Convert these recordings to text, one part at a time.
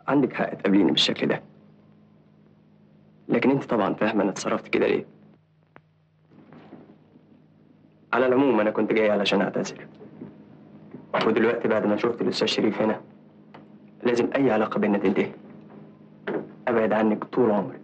عندك حق تقابليني بالشكل ده لكن انت طبعا فاهمه انا اتصرفت كده ليه على العموم انا كنت جاي علشان اعتذر ودلوقتي بعد ما شفت الاستاذ شريف هنا لازم اي علاقه بينا تنتهي ابعد عنك طول عمري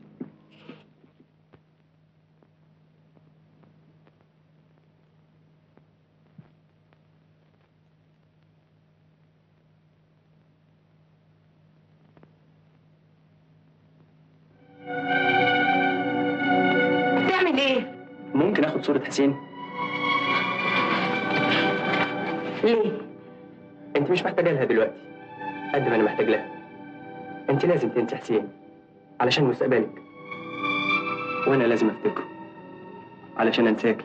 بتعمل ايه؟ ممكن اخد صوره حسين ليه؟ انت مش محتاجه لها دلوقتي قد ما انا محتاج لها انت لازم تنسي حسين علشان مستقبلك وانا لازم افتكره علشان انساكي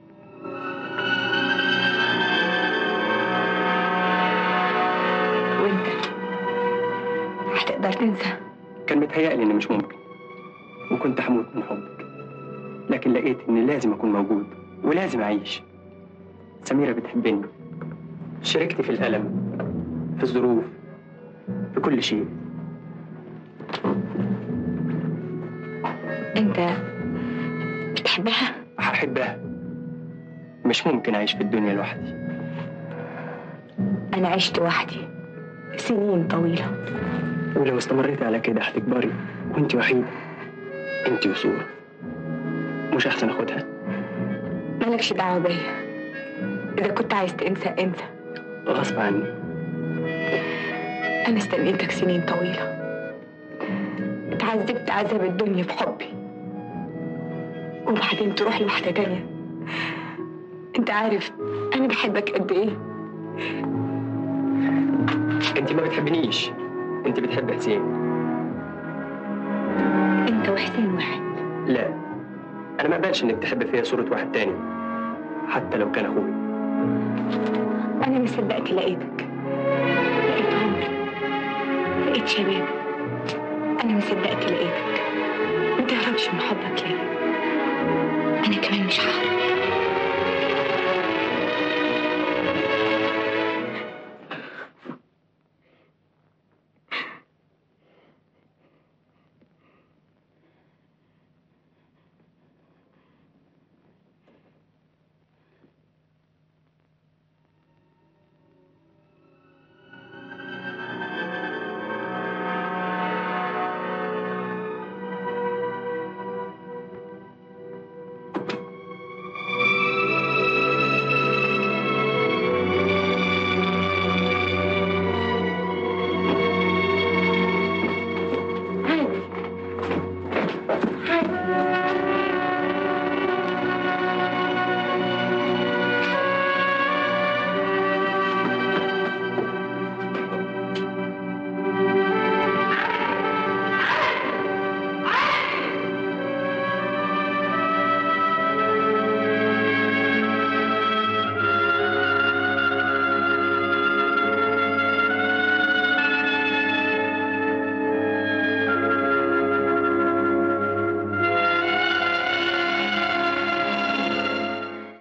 وانت هتقدر تنسى كان متهيألي إن مش ممكن وكنت هموت من حبك لكن لقيت إني لازم أكون موجود ولازم أعيش سميرة بتحبني شاركتي في الألم في الظروف في كل شيء انت بتحبها؟ هحبها مش ممكن أعيش في الدنيا لوحدي انا عشت وحدي سنين طويلة ولو استمريتي على كده هتكبري وانت وحيدة انت وصورة مش أحسن أخدها مالكش دعوة بيا إذا كنت عايز تنسى انسى غصب عني أنا استنيتك سنين طويلة اتعذبت عذاب الدنيا في حبي وبعدين تروح لواحدة تانية أنت عارف أنا بحبك قد إيه انت ما بتحبنيش انت بتحب حسين أنت وحسين واحد لا انا ما اقبلش انك تحب فيا صورة واحد تاني حتى لو كان اخوي أنا ما صدقت لقيتك لقيت عمري لقيت شباب أنا ما صدقت لقيتك ما تعرفش من حبك ليا أنا كمان مش هعرف